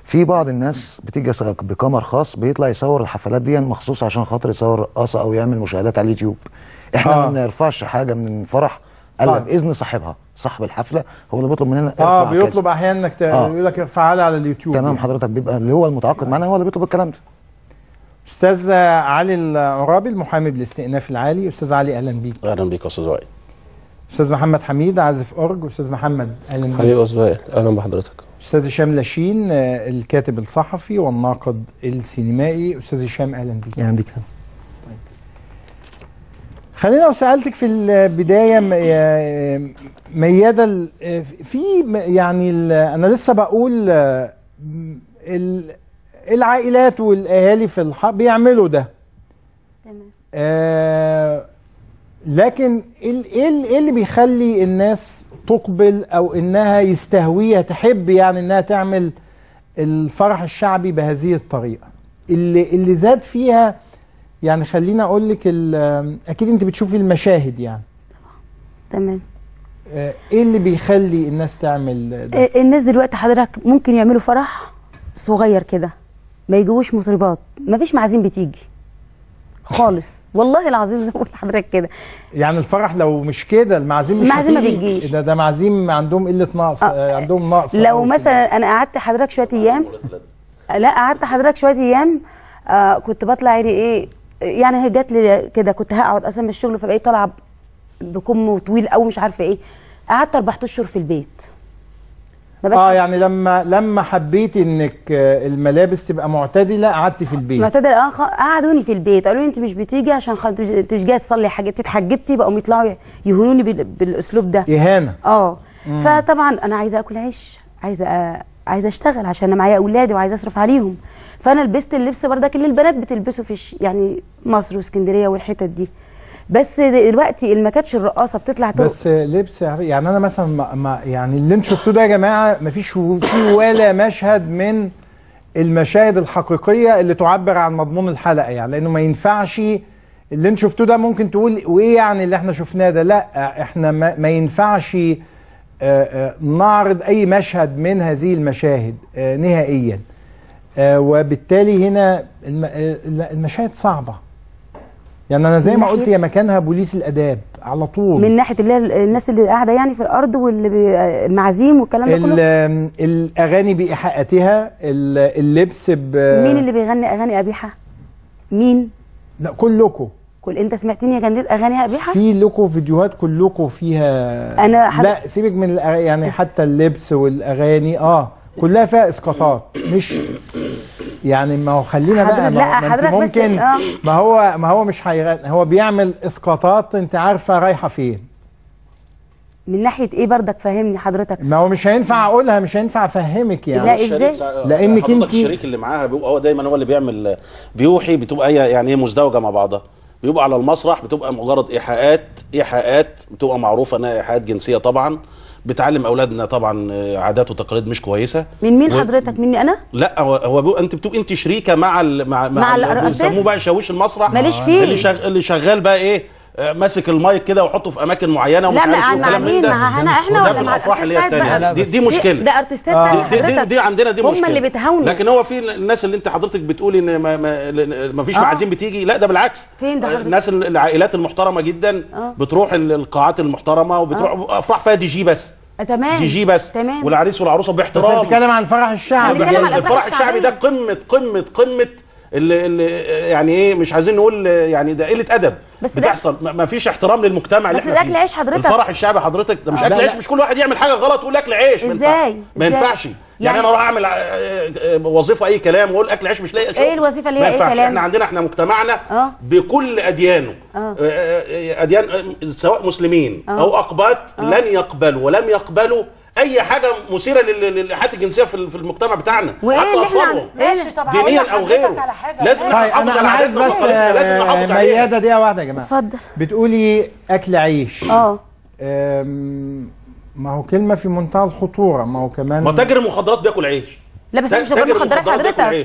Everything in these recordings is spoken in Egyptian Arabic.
في بعض الناس بتيجي س- بكاميرا خاص بيطلع يصور الحفلات دي مخصوص عشان خاطر يصور رقاصه او يعمل مشاهدات على اليوتيوب احنا آه. ما بنرفعش حاجه من الفرح الا طيب. باذن صاحبها صاحب الحفله هو اللي بيطلب مننا اه ارفع كذا. بيطلب احيانا انك ت- آه. يقول لك ارفعها لي على اليوتيوب تمام حضرتك بيبقى اللي هو المتعاقد معانا هو اللي بيطلب الكلام ده استاذ علي العرابي المحامي بالاستئناف العالي استاذ علي اهلا بيك اهلا بيك يا استاذ وائل استاذ محمد حميد عازف اورج استاذ محمد اهلا بيك حبيبي استاذ وائل اهلا بحضرتك استاذ هشام لاشين آه، الكاتب الصحفي والناقد السينمائي استاذ هشام اهلا بيك اهلا بيك خلينا لو سالتك في البدايه م- يا- مياده ال- في م- يعني ال- انا لسه بقول آه، م- ال- العائلات والاهالي في الحق بيعملوا ده آه لكن ايه ال- ايه ال- إيه اللي بيخلي الناس تقبل او انها يستهويها تحب يعني انها تعمل الفرح الشعبي بهذه الطريقه اللي اللي زاد فيها يعني خليني اقول لك ال- اكيد انت بتشوفي المشاهد يعني تمام آه، ايه اللي بيخلي الناس تعمل ده آه، الناس دلوقتي حضرتك ممكن يعملوا فرح صغير كده ما يجيبوش مطربات ما فيش معازيم بتيجي خالص والله العظيم زي ما بقول لحضرتك كده يعني الفرح لو مش كده المعازيم مش المعازيم ما هتيجي. بيجيش. ده ده معازيم عندهم قله نقص آه. عندهم نقص لو أوي في مثلا انا قعدت حضرتك شويه ايام لا قعدت حضرتك شويه ايام آه كنت بطلع عيني ايه يعني هي جات لي كده كنت هقعد اصلا من الشغل فبقيت طالعه بكم طويل قوي مش عارفه ايه قعدت اربع اشهر في البيت ما بقاش اه يعني لما لما حبيتي انك آه، الملابس تبقى معتدله قعدتي في البيت معتدل اه خ- قعدوني في البيت قالوا لي انت مش بتيجي عشان خاطر انت مش جايه تصلي حاجه انت اتحجبتي بقوا يطلعوا يهونوني بال- بالاسلوب ده اهانه اه مم. فطبعا انا عايزه اكل عيش عايزه أ... عايزه اشتغل عشان انا معايا اولادي وعايزه اصرف عليهم فانا لبست اللبس بردك اللي البنات بتلبسه في الش... يعني مصر واسكندريه والحتت دي بس دلوقتي اللي ما كانتش الرقاصه بتطلع ترقص بس لبس يعني انا مثلا ما ما يعني اللي انتوا شفتوه ده يا جماعه ما فيش في ولا مشهد من المشاهد الحقيقيه اللي تعبر عن مضمون الحلقه يعني لانه ما ينفعش اللي انتوا شفتوه ده ممكن تقول وايه يعني اللي احنا شفناه ده لا احنا ما, ما ينفعش آه، آه، نعرض اي مشهد من هذه المشاهد آه، نهائيا آه، وبالتالي هنا الم- آه، لا، المشاهد صعبه يعني انا زي من ما قلت ناحية- هي مكانها بوليس الاداب على طول من ناحيه اللي هي الناس اللي قاعده يعني في الارض واللي بي... المعازيم والكلام ده ال- كله الاغاني بايحاءاتها ال- اللبس ب مين اللي بيغني اغاني قبيحه مين لا كلكم كل انت سمعتني غنيت اغاني قبيحه في لكم فيديوهات كلكم فيها أنا حد- لا سيبك من الأغ... يعني حتى اللبس والاغاني اه كلها فيها اسقاطات مش يعني ما هو خلينا بقى حضرتك- ما, لا، هو- ما انت حضرتك بس- ممكن آه. ما هو ما هو مش هيغني هو بيعمل اسقاطات انت عارفه رايحه فين من ناحيه ايه بردك فهمني حضرتك ما هو مش هينفع اقولها مش هينفع افهمك يعني لا، الشريك إزاي؟ سا- لأنك حضرتك انت- الشريك اللي معاها بيبقى هو دايما هو اللي بيعمل بيوحي بتبقى هي يعني ايه مزدوجه مع بعضها بيبقى على المسرح بتبقى مجرد ايحاءات ايحاءات بتبقى معروفه انها ايحاءات جنسيه طبعا بتعلم اولادنا طبعا آه، عادات وتقاليد مش كويسه من مين و- حضرتك مني انا لا هو هو بيبقى انت بتبقى انت شريكه مع ال مع مع ال- الارتيست؟ بيسموه بقى شاويش المسرح ماليش فيه. اللي شغ... اللي شغال بقى ايه آه، ماسك المايك كده ويحطه في اماكن معينه ومش لا عارف مع ايه مع والكلام من مين ده مع انا احنا ده ولا في مع الافراح اللي هي الارتيستات التانية بقى دي, دي مشكله دي- ده ارتيستات آه. تانية دي, دي, حضرتك دي عندنا دي هم مشكله اللي بتهاونوا لكن هو في الناس اللي انت حضرتك بتقولي ان ما, ما, ما فيش آه. معازيم بتيجي لا ده بالعكس فين ده حضرتك؟ الناس ال- العائلات المحترمه جدا آه. بتروح ال- القاعات المحترمه وبتروح افراح فيها دي جي بس آه، تمام دي جي بس تمام والعريس والعروسه بس باحترام بتتكلم عن الفرح الشعبي هنتكلم عن الفرح الشعبي ده قمه قمه قمه اللي, اللي يعني ايه مش عايزين نقول يعني ده قله ادب بس ده- بتحصل ما ما فيش احترام للمجتمع اللي بس احنا ده فيه أكل عيش حضرتك. الفرح الشعبي حضرتك ده مش آه، اكل لا، عيش لا. مش كل واحد يعمل حاجه غلط ويقول اكل عيش ما ينفعش. إزاي؟ ما إزاي؟ ينفعش يعني, يعني- انا اروح اعمل آه، آه، وظيفه اي كلام واقول اكل عيش مش لاقي شغل. إيه الوظيفة اللي هي ما أي ينفعش كلام؟ احنا عندنا احنا مجتمعنا آه. بكل اديانه آه. آه، آه، اديان آه، سواء مسلمين آه. او اقباط لن يقبلوا ولم يقبلوا اي حاجه مثيره لل- للايحاءات الجنسيه في ال- في المجتمع بتاعنا وايه حتى اللي احنا اطفالهم ماشي طب هقول دينيا او لحضرتك غيره على حاجه لازم طيب نحافظ انا على انا عايز عاداتنا بس وتقاليدنا لازم نحافظ آه، عليها ميادة دقيقة واحدة يا جماعة اتفضل بتقولي أكل عيش اه أم، ما هو كلمة في منتهى الخطورة ما هو كمان ما تاجر المخدرات بياكل عيش لا بس مش تاجر مخدرات المخدرات بياكل حضرتك عيش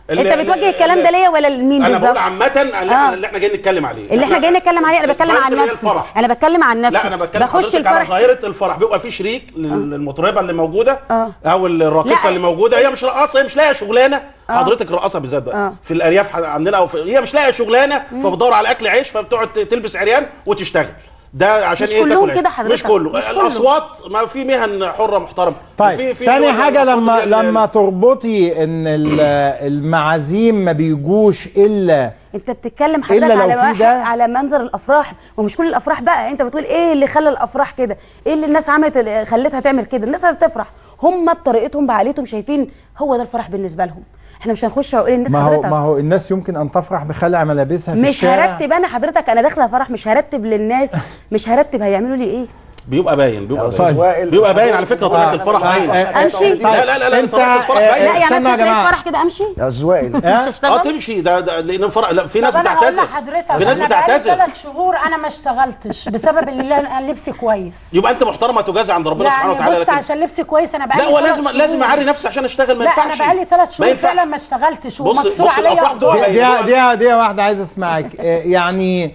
اللي- انت بتوجه الكلام اللي- ده ليا ولا لمين انا بقول بالظبط عامه اللي, آه. احنا اللي احنا جايين نتكلم عليه اللي احنا جايين نتكلم عليه انا بتكلم ظاهرة عن اللي هي نفسي الفرح انا بتكلم عن نفسي لا انا بتكلم بخش حضرتك على الفرح ظاهره الفرح بيبقى في شريك لل- للمطربه اللي موجوده آه. او الراقصه لا. اللي موجوده هي مش رقاصه هي مش لاقيه شغلانه حضرتك رقاصه بالذات بقى آه. في الارياف ح- عندنا او في هي مش لاقيه شغلانه فبتدور على اكل عيش فبتقعد ت- تلبس عريان وتشتغل ده عشان مش ايه كلهم تاكل عيش. كده حضرتك. مش كله مش كله. الاصوات ما في مهن حره محترمه طيب وفي- في تاني دول حاجة الأصوات لما اللي هي ال- لما تربطي ان ال- المعازيم ما بيجوش الا انت بتتكلم إلا حضرتك لو على في واحد ده. على منظر الافراح ومش كل الافراح بقى انت بتقول ايه اللي خلى الافراح كده ايه اللي الناس عملت خلتها تعمل كده الناس هتفرح هم بطريقتهم بعقليتهم شايفين هو ده الفرح بالنسبه لهم احنا مش هنخش ونقول للناس ما هو حضرتك ما هو الناس يمكن ان تفرح بخلع ملابسها في مش الشارع هرتب انا حضرتك انا داخله فرح مش هرتب للناس مش هرتب هيعملوا لي ايه بيبقى باين بيبقى يا باين أستاذ وائل، بيبقى باين على فكره طريقه الفرح باين امشي لا لا لا لا انت طريقه الفرح آه، باين لا يعني استنوا انا يا كنت جماعة. فرح كده امشي يا استاذ وائل مش اه هشتغل تمشي ده, ده لان فرق لا في ناس طب انا هقول بتعتذر لحضرتك في ناس انا بقالي بتعتذر ثلاث شهور انا ما اشتغلتش بسبب ان انا لبسي كويس يبقى انت محترمه تجازي عند ربنا سبحانه يعني وتعالى بص لكن عشان لبسي كويس انا بقالي لا هو ثلاث لازم شهور. لازم اعري نفسي عشان اشتغل ما لا ينفعش انا بقالي ثلاث ما شهور ينفعش. فعلا ما اشتغلتش بص- ومكسور بص عليا الأفراح دول أوضاع. دي دي دي واحده عايز اسمعك آه، يعني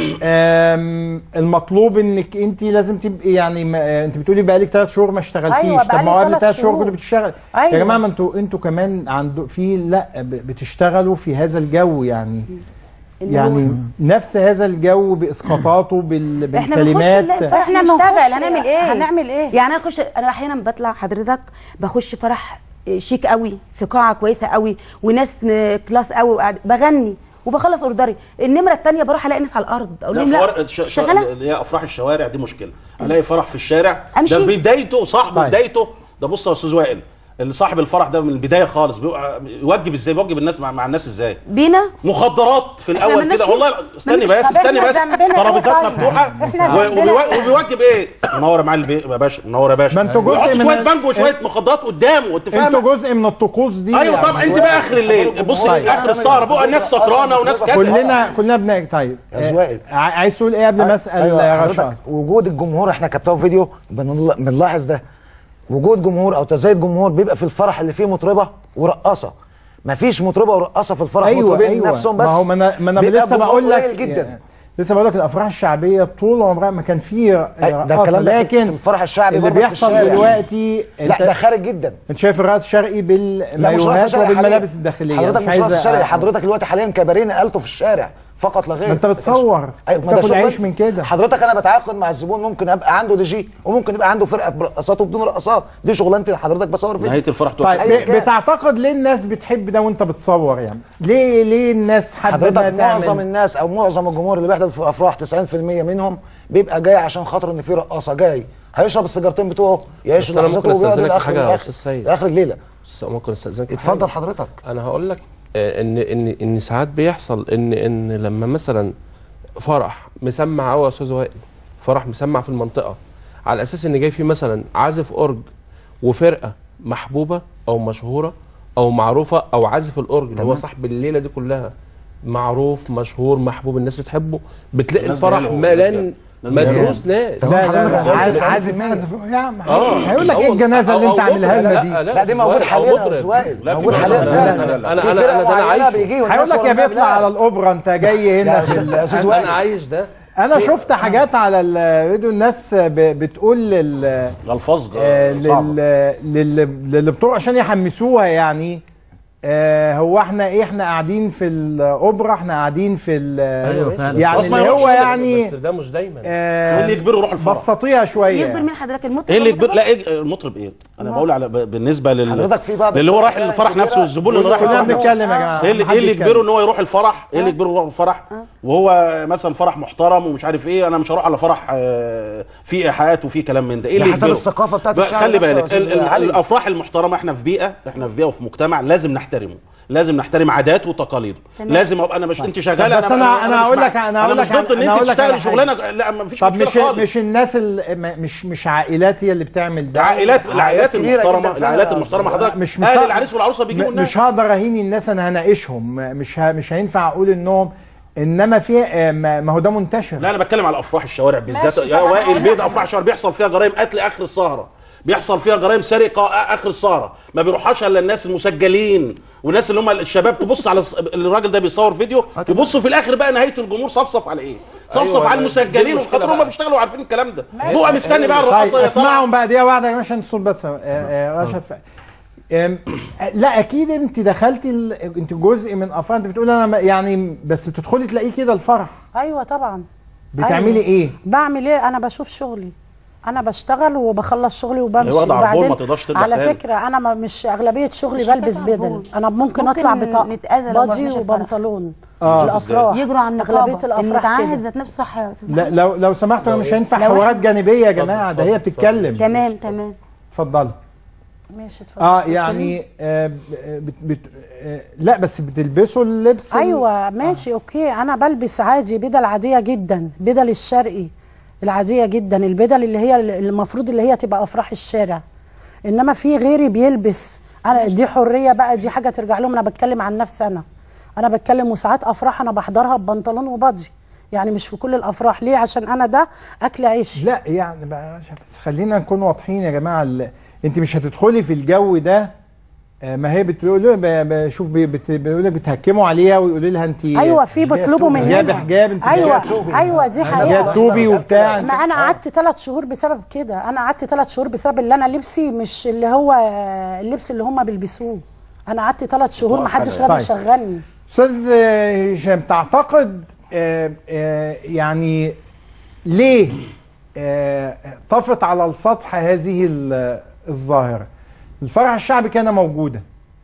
آم، المطلوب انك انت لازم تبقي يعني ما- آه، انت بتقولي بقالك ثلاث شهور ما اشتغلتيش أيوة، طب بقالي ما هو قبل تلات ثلاث شهور شهور. كنت بتشتغل يا أيوة. جماعه ما انتوا انتوا كمان عنده في لا ب- بتشتغلوا في هذا الجو يعني اللي يعني هو- نفس هذا الجو باسقاطاته بال احنا بنخش بالكلمات نلاقي فرح إحنا نشتغل بنخش هنعمل ايه هنعمل إيه؟ يعني انا اخش انا احيانا بطلع حضرتك بخش فرح شيك قوي في قاعه كويسه قوي وناس م- كلاس قوي وقاعد بغني وبخلص اوردري النمره الثانيه بروح الاقي ناس على الارض اقول لا لهم في لا ورقه ش... ش... شغاله اللي هي افراح الشوارع دي مشكله الاقي فرح في الشارع أمشي؟ ده بدايته صاحبه طيب. بدايته ده بص يا استاذ وائل اللي صاحب الفرح ده من البدايه خالص بيبقى يوجب ازاي بيوجب الناس مع, مع الناس ازاي بينا مخدرات في الاول مالناش كده فيه. والله لا، استني مالناش- بس طب استني إحنا بس ذنبنا إيه ترابيزات طيب؟ مفتوحه إحنا و- ذنبنا وبيو- إيه؟ وبيوجب ايه منور يا معلم بيه- يا باشا منور يا باشا ما انتوا جزء ويحط من شويه ال- بانجو وشويه مخدرات قدامه انت فاهم انتوا جزء من الطقوس دي ايوه يعني. طبعا انت بقى اخر الليل بص طيب. اخر السهره بقى الناس سكرانه وناس كذا كلنا كلنا بنك طيب يا زوائل. آه، ع- عايز تقول ايه قبل ما اسال ايوه يا حضرتك رشا وجود الجمهور احنا كبتوع فيديو بنل- بنلاحظ ده وجود جمهور او تزايد جمهور بيبقى في الفرح اللي فيه مطربه ورقاصه مفيش مطربه ورقاصه في الفرح ايوه مطربين ايوه نفسهم بس ما هو ما انا ما انا بيبقى لسه الجمهور بقول لك قليل جدا لسه بقول لك الافراح الشعبيه طول عمرها ما كان فيه أي، ده رقاصة، الكلام ده في- لكن في الفرح الشعبي اللي برضه في بيحصل الشارع. دلوقتي لا انت ده خارج جدا انت شايف الرقص الشرقي لا مش رقص بالمايوهات شرقي وبالملابس حاليا. الداخليه حضرتك مش رقص عايز شرقي أ- حضرتك دلوقتي حاليا كباريه نقلته في الشارع فقط لا غير ما انت بتصور أيوة، ما ده وبتاكل شغل عيش انت. من كده حضرتك انا بتعاقد مع الزبون ممكن ابقى عنده دي جي وممكن يبقى عنده فرقه برقصات وبدون رقصات دي شغلانتي حضرتك بصور فيها نهايه الفرح تحفه طيب أيا ب- كان. بتعتقد ليه الناس بتحب ده وانت بتصور يعني ليه ليه الناس حابه حضرتك انها معظم تعمل الناس او معظم الجمهور اللي بيحضر في الافراح 90% منهم بيبقى جاي عشان خاطر ان في رقاصه جاي هيشرب السيجارتين بتوعه يعيش بس أنا لحظته ممكن وبيقعد أستأذنك في لاخر حاجة يا لاخر أستاذ سيد. لاخر الليله أستاذ ممكن استاذنك في اتفضل حاجة؟ حضرتك انا هقول لك آه، ان ان ان ساعات بيحصل ان ان لما مثلا فرح مسمع قوي يا استاذ وائل فرح مسمع في المنطقه على اساس ان جاي فيه مثلا عازف اورج وفرقه محبوبه او مشهوره او معروفه او عازف الاورج اللي هو صاحب الليله دي كلها معروف مشهور محبوب الناس بتحبه بتلاقي الناس الفرح جاية له، ملان الناس جاية له. مدروس ناس طب لا لا حضرتك لا هتقول عايز 90% عازف عازف يا عم اه هيقول لك ايه الجنازه اللي انت عاملها لنا دي لا دي موجود أو حاليا يا مطرب. استاذ وائل لا، في موجود فرق. حاليا لا، فعلا لا، لا، لا. أنا- في أنا- فرق أنا ده أنا معينة عايشه. بيجي والناس هيقول لك يا والله بيطلع على الاوبرا انت جاي يا هنا في أستاذ- ال- يا أستاذ انا وائل. أنا عايش ده انا شفت حاجات على الفيديو الناس ب- بتقول لل الفاظ آه، صعبه لل لل- للي بتوع عشان يحمسوها يعني آه، هو احنا ايه احنا قاعدين في الاوبرا احنا قاعدين في ال- ايوه فعلا يعني بس ما اللي يروحش هو كده، يعني بس ده مش دايما آه، ايه اللي يجبره يروح الفرح بسطيها شويه يجبر مين حضرتك المطرب ايه اللي يجبر والمطربة؟ لا ايه المطرب ايه انا بقول على ب- بالنسبه لل حضرتك في بعض اللي هو رايح الفرق الفرح كبيرة نفسه والزبون اللي رايح كلنا الفرح نفسه بنتكلم يا جماعه ايه اللي محد ايه اللي يتكلم. يجبره ان هو يروح الفرح ايه اللي يجبره يروح الفرح وهو مثلا فرح محترم ومش عارف ايه انا مش هروح على فرح آه، فيه ايحاءات وفيه كلام من ده ايه ده اللي حسب يجبره الثقافة بتاعت بقى الشعب خلي نفسه يا بالك أستاذ ال- ال- علي. الافراح المحترمه احنا في بيئه احنا في بيئه وفي مجتمع لازم نحترمه لازم نحترم عاداته وتقاليده تمام. لازم ابقى انا مش انت شغاله بس أنا- أنا مش هقول مع- لك- أنا هقول مش لك ضد ان أنا انت هقول لك على تشتغلي حاجة. شغلانه لا مفيش طب مشكله مش خالص مش الناس ال- م- مش مش عائلات هي اللي بتعمل ده العائلات العائلات كبيرة جداً المحترمه فعلا العائلات يا المحترمه أستاذ. حضرتك مش مش اهل ه- العريس والعروسه بيجيبوا م- الناس مش هقدر اهين الناس انا هناقشهم م- مش ه- مش هينفع اقول انهم انما في آه، ما ما هو ده منتشر لا انا بتكلم على افراح الشوارع بالذات ماشي، يا طب أنا وائل هقول بيت لك افراح الشوارع بيحصل فيها جرائم قتل اخر السهره بيحصل فيها جرائم سرقه اخر السهره ما بيروحهاش الا الناس المسجلين والناس اللي هم الشباب تبص على الص- الراجل ده بيصور فيديو يبصوا في الاخر بقى نهايه الجمهور صفصف على ايه صفصف أيوة، على دي المسجلين المشكلة وخاطر هم بقى. بيشتغلوا عارفين الكلام ده هو مستني بقى طيب الرقاصه يا ترى اسمعهم بقى دقيقه واحده يا عشان الصوت بس آه، آه، رشد ف... آم، لا اكيد انت دخلتي ال... انت جزء من افراح انت بتقول انا ما- يعني بس بتدخلي تلاقيه كده الفرح ايوه طبعا بتعملي أيوة. ايه؟ بعمل ايه انا بشوف شغلي انا بشتغل وبخلص شغلي وبمشي واخدة عربون، ما وبعدين تقدرش ترجع على تاني. فكره انا ما مش اغلبيه شغلي مش بلبس محتاجة بدل عربون. انا ممكن, ممكن اطلع بطاقه نتأذى لو ما بادي رحناش الفرح. وبنطلون آه. الافراح يجروا عن اغلبيه النقابه الافراح المتعهد كده ذات نفسه صح يا استاذ لا لو لو سمحتوا مش هينفع لو حوارات إحنا- جانبيه يا جماعه ده هي اتفضل، بتتكلم تمام تمام اتفضلي ماشي اتفضل اه يعني آه بت بت آه لا بس بتلبسوا اللبس ال- ايوه ماشي اوكي انا بلبس عادي بدل عاديه جدا بدل الشرقي العاديه جدا البدل اللي هي المفروض اللي هي تبقى افراح الشارع انما في غيري بيلبس انا دي حريه بقى دي حاجه ترجع لهم انا بتكلم عن نفسي انا انا بتكلم وساعات افراح انا بحضرها ببنطلون وبادي يعني مش في كل الافراح ليه عشان انا ده اكل عيش لا يعني بقى عشان بس خلينا نكون واضحين يا جماعه ال- انت مش هتدخلي في الجو ده آه، ما هي بتقول بشوف بيقول لك بتهكموا عليها ويقولوا لها انت ايوه في بيطلبوا مننا جايبه حجاب انت ايوه توبي. ايوه دي جايبه حقيقه توبي وبتاع ما انا قعدت ثلاث شهور بسبب كده انا قعدت ثلاث شهور بسبب اللي انا لبسي مش اللي هو اللبس اللي هم بيلبسوه انا قعدت ثلاث شهور ما حدش راضي طيب. يشغلني استاذ آه، هشام تعتقد آه، آه، يعني ليه آه، طفت على السطح هذه ال- الظاهره الفرح الشعبي كان موجودا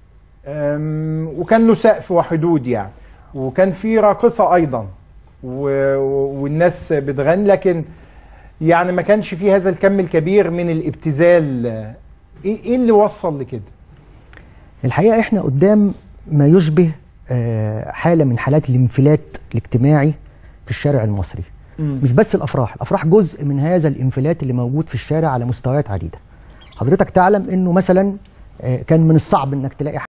آم، وكان له سقف وحدود يعني وكان في راقصه ايضا و- و- والناس بتغني لكن يعني ما كانش في هذا الكم الكبير من الابتذال آه، ايه إيه اللي وصل لكده الحقيقه احنا قدام ما يشبه آه، حاله من حالات الانفلات الاجتماعي في الشارع المصري مش بس الافراح الافراح جزء من هذا الانفلات اللي موجود في الشارع على مستويات عديده حضرتك تعلم انه مثلا آه، كان من الصعب انك تلاقي